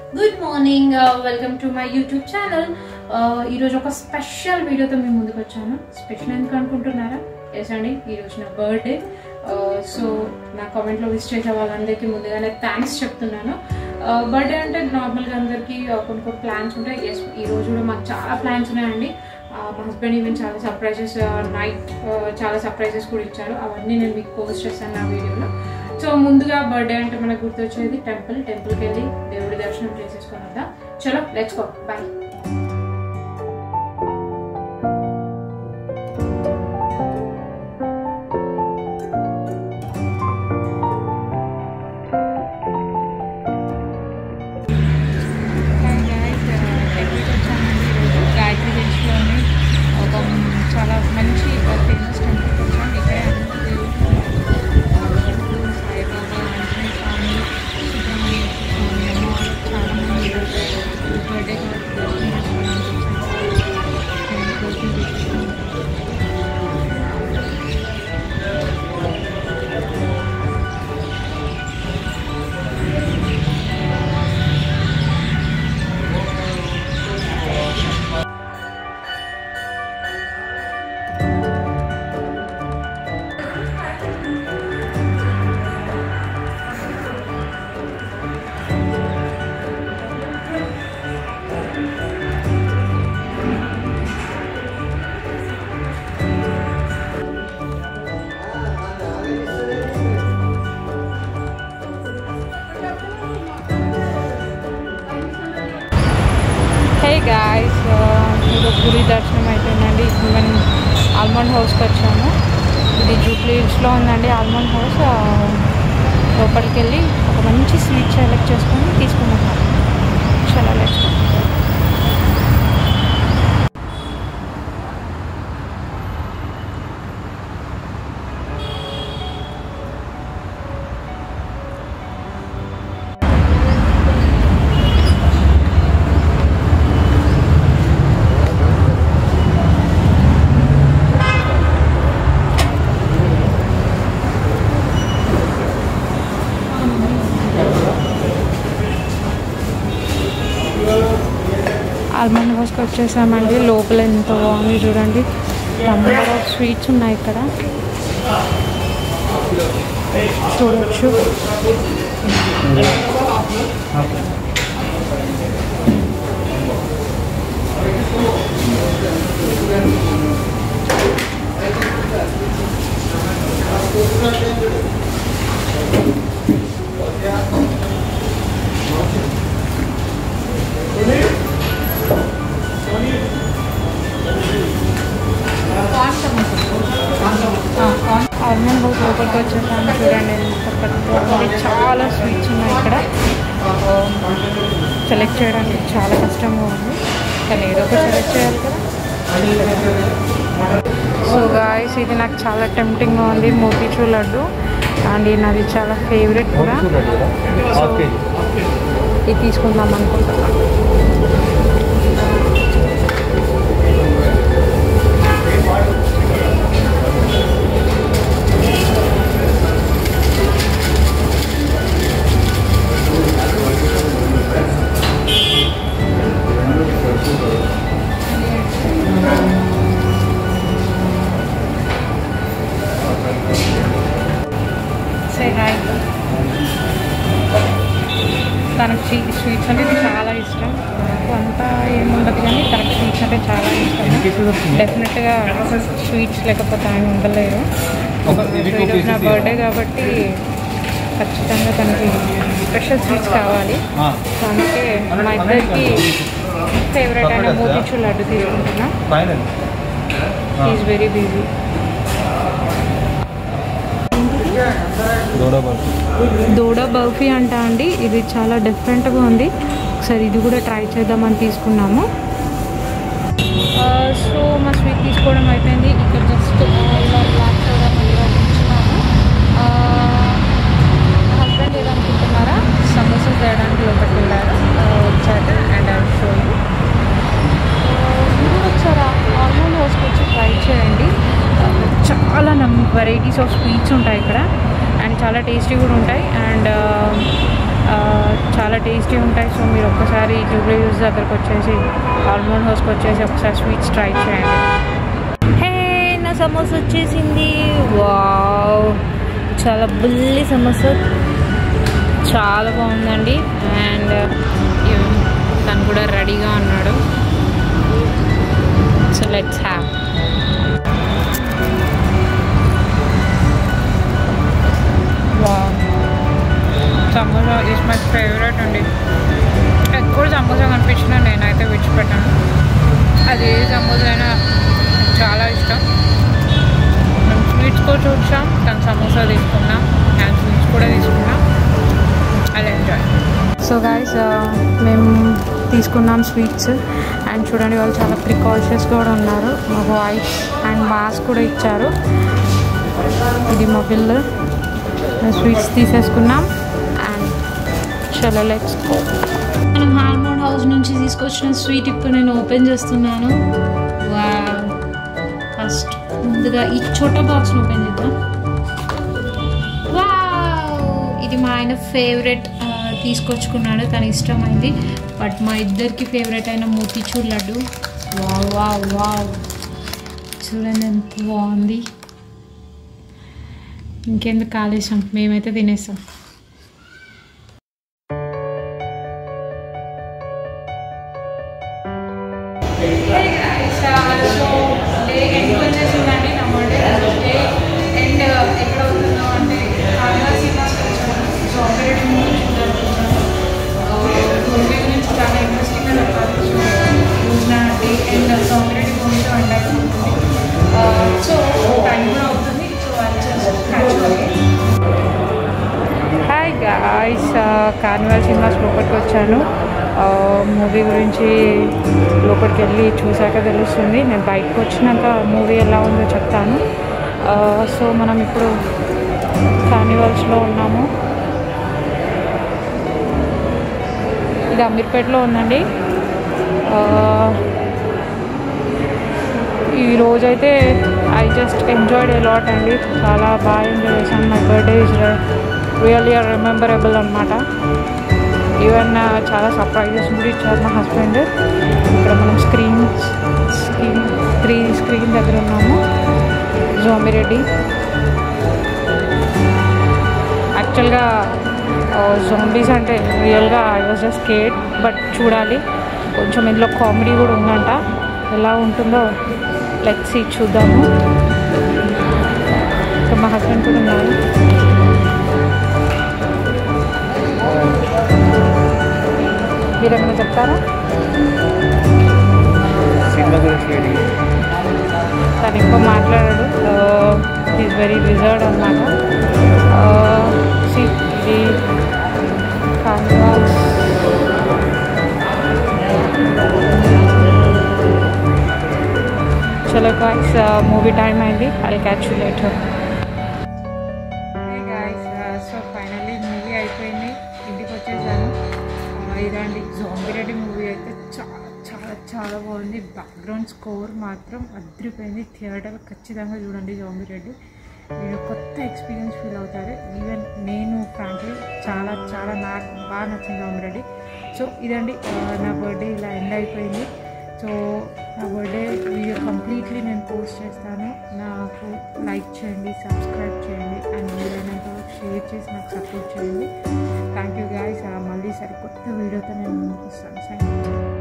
Good morning welcome to my YouTube channel ఈరోజు ఒక special వీడియోతో మేము ముందుకు వచ్చాను స్పెషల్ ఎందుకు అనుకుంటున్నారా ఎస్ అండి ఈరోజు నా బర్త్డే సో నా కామెంట్లో విష్ చేసే వాళ్ళందరికీ ముందుగానే థ్యాంక్స్ చెప్తున్నాను బర్త్డే అంటే నార్మల్గా అందరికీ uh, కొన్ని కొన్ని ప్లాన్స్ ఉంటాయి ఎస్ ఈ రోజు కూడా మాకు చాలా ప్లాన్స్ ఉన్నాయండి Uh, మా హస్బెండ్ ఈవెన్ చాలా సర్ప్రైజెస్ నైట్ చాలా సర్ప్రైజెస్ కూడా ఇచ్చారు అవన్నీ నేను మీకు పోస్ట్ చేశాను నా వీడియోలో సో ముందుగా బర్త్డే అంటే మనకు గుర్తొచ్చేది టెంపుల్ టెంపుల్కి వెళ్ళి దేవుడి దర్శనం చేసేసుకొని వద్దాం చలో లెట్స్ గో బాయ్ గాయత్రి హిల్స్లోని ఒక చాలా మంచి ఫేమస్ టెంపుల్కి వచ్చాం ఇక్కడే అన్ని దేవుళ్ళు సాయిబాబా ఆంజనేయ స్వామి సుబ్రహ్మణ్య స్వామి అమ్మవారు చాలా మంది బర్త్డే కాబట్టి దర్శనం చేసుకోవడానికి వచ్చాము నేను దర్శనం చేసుకున్నాను హే గాయస్ మీకు గుడి దర్శనం అయిపోయిందండి ఇప్పుడు మనం ఆల్మండ్ హౌస్కి వచ్చాము ఇది జూబ్లీ హిల్స్లో ఉందండి ఆల్మండ్ హౌస్ ఆ, లోపలికి వెళ్ళి ఒక మంచి స్వీట్ సెలెక్ట్ చేసుకొని తీసుకున్నాం చాలా లెట్స్ ఆల్మండ్ హౌస్కి వచ్చేసామండి లోపల ఎంత బాగుంది చూడండి నెంబర్ ఆఫ్ స్వీట్స్ ఉన్నాయి ఇక్కడ చూడొచ్చు ఆల్మండ్ హౌస్ లోపలికి వచ్చేసాము చూడండి ఎంత పెద్ద ఉంది. చాలా స్వీట్స్ ఉన్నాయి ఇక్కడ సెలెక్ట్ చేయడానికి చాలా కష్టంగా ఉంది కానీ ఏదో ఒకటి సెలెక్ట్ చేయాలి కదా సో గాయస్ ఇది నాకు చాలా టెంప్టింగ్గా ఉంది మోతీచూర్ లడ్డు అండ్ ఇది నాది చాలా ఫేవరెట్ కూడా సో ఇది తీసుకుందాం అనుకుంటున్నాను సే హాయ్ తనకు చీ స్వీట్స్ అంటే చాలా ఇష్టం నాకు అంతా ఏముండదు కానీ తనకు స్వీట్స్ అంటే చాలా ఇష్టం డెఫినెట్గా స్వీట్స్ లేకపోతే ఆయన ఉండలేరు ఈరోజు నా బర్త్డే కాబట్టి ఖచ్చితంగా తనకి స్పెషల్ స్వీట్స్ కావాలి సో అందుకే మా ఇద్దరికి ఫేవరెట్ అయిన మోతిచూర్ లడ్డు తీసుకుంటున్నా ఫైనల్ ఈజ్ వెరీ బిజీ దూడ బర్ఫీ అంట అండి ఇది చాలా డిఫరెంట్గా ఉంది ఒకసారి ఇది కూడా ట్రై చేద్దామని తీసుకున్నాము సో మా స్వీట్ తీసుకోవడం అయిపోయింది ఇక్కడ జస్ట్ ఇలా బ్లాక్ సోడా మళ్ళీ ఇచ్చినాము హస్బెండ్ ఏదనుకుంటున్నారా సమోసాలు తేయడానికి లోపలికి వెళ్ళారు ఆ, వచ్చాక అండ్ ఐ షో యూ మీరు ఒకసారి ఆల్మండ్ హౌస్కి వచ్చి ట్రై చేయండి ఆ, చాలా నమ్ వెరైటీస్ ఆఫ్ స్వీట్స్ ఉంటాయి ఇక్కడ అండ్ చాలా టేస్టీ కూడా ఉంటాయి అండ్ ఆ, చాలా టేస్టీ ఉంటాయి సో మీరు ఒక్కసారి జూబ్లీ యూస్ దగ్గరకు వచ్చేసి ఆల్మండ్ హౌస్కి వచ్చేసి ఒకసారి స్వీట్స్ ట్రై చేయండి హే నా సమోసా వచ్చేసింది వావ్ చాలా బుల్లి సమోసా చాలా బాగుందండి అండ్ తను కూడా రెడీగా ఉన్నాడు so let's have samosa is my favourite అండి ఎక్కువ సమోసా కనిపించిన నేనైతే విడిచిపెట్టాను అది ఏ సమోసా అయినా చాలా ఇష్టం మేము స్వీట్స్ కూడా చూసాం తను సమోసా తీసుకున్నాం అండ్ స్వీట్స్ కూడా తీసుకున్నాం అది ఎంజాయ్ సో గాయస్ మేము తీసుకున్నాం స్వీట్స్ అండ్ చూడండి వాళ్ళు చాలా ప్రికాషన్స్ కూడా ఉన్నారు మా వాయిస్ అండ్ మాస్క్ కూడా ఇచ్చారు ఇది మా బిల్ స్వీట్స్ తీసేసుకున్నాం అండ్ చలో లెట్స్ మనం హార్మోన్ హౌస్ నుంచి తీసుకొచ్చిన స్వీట్ ఇప్పుడు నేను ఓపెన్ చేస్తున్నాను ఫస్ట్ ముందుగా ఈ చోటా బాక్స్ ఓపెన్ చేద్దాం వావ్ ఇది మా ఆయన ఫేవరెట్ తీసుకొచ్చుకున్నాడు తన ఇష్టమైంది బట్ మా ఇద్దరికి ఫేవరెట్ అయిన motichoor laddu wow wow wow చూడండి ఎంత బాగుంది ఇంకెందుకు కాలేసాం మేమైతే తినేస్తాం సో డే ఎండ్ వచ్చేసిందండి నా బర్త్డే డే ఎండ్ ఎక్కడ అవుతుందో అంటే సో ఆల్రెడీ మూవీ చూడాలనుకుంటున్నాను మూవీ గురించి చాలా ఇంట్రెస్టింగ్గా చెప్పాలి సో నా డే ఎండ్ సో ఆల్రెడీ మూవీతో ఎండ్ అయిపోతుంది సో టైం కూడా అవుతుంది so hi guys carnival cinemas లోపలికి వచ్చాను మూవీ గురించి లోపలికి వెళ్ళి చూశాక తెలుస్తుంది నేను బయటకు వచ్చినాక మూవీ ఎలా ఉందో చెప్తాను సో మనం ఇప్పుడు కార్నివల్స్లో ఉన్నాము ఇది అమీర్పేటలో ఉందండి ఈ రోజైతే I just enjoyed a lot అండి చాలా బాగా ఎంజాయ్ చేశాను my birthday is really rememberable అనమాట ఈవెన్ చాలా సర్ప్రైజెస్ కూడా ఇచ్చారు మా హస్బెండ్ ఇక్కడ మనం స్క్రీన్ స్క్రీన్ త్రీ స్క్రీన్ దగ్గర ఉన్నాము జోమిరెడ్డి యాక్చువల్గా జోంబీస్ అంటే రియల్గా ఐ వాజ్ జస్ట్ కేట్ బట్ చూడాలి కొంచెం ఇందులో కామెడీ కూడా ఉందంట ఎలా ఉంటుందో లెట్స్ చూద్దాము ఇంకా మా హస్బెండ్ కూడా ఉన్నారు మీరేమైనా చెప్తారా సినిమా గురించి అడిగి తను ఎక్కువ మాట్లాడాడు ఈజ్ వెరీ రిజర్వ్డ్ అనమాట ఇది కాన్వాస్ చలో గాయస్ మూవీ టైం అయింది I catch you later so finally movie అయిపోయింది ఇంటికి వచ్చేసాను ఆ, ఇదండి జోంగిరెడ్డి మూవీ అయితే చాలా చాలా చాలా బాగుంది బ్యాక్గ్రౌండ్ స్కోర్ మాత్రం అదిరిపోయింది థియేటర్ ఖచ్చితంగా చూడండి జోంగిరెడ్డి మీరు కొత్త ఎక్స్పీరియన్స్ ఫీల్ అవుతారు ఈవెన్ నేను ఫ్రాంక్లీ చాలా చాలా నాకు బాగా నచ్చింది జోంగిరెడ్డి సో ఇదండి ఆ, నా బర్త్డే ఇలా ఎండ్ అయిపోయింది సో నా బర్త్డే వీడియో కంప్లీట్లీ నేను పోస్ట్ చేస్తాను నాకు లైక్ చేయండి సబ్స్క్రైబ్ చేయండి అండ్ వీలైనంత వరకు షేర్ చేసి నాకు సపోర్ట్ చేయండి థ్యాంక్ యూ గాయస్ మళ్ళీ సరి కొత్త వీడియోతో నేను ముందుకు వస్తాను థ్యాంక్ యూ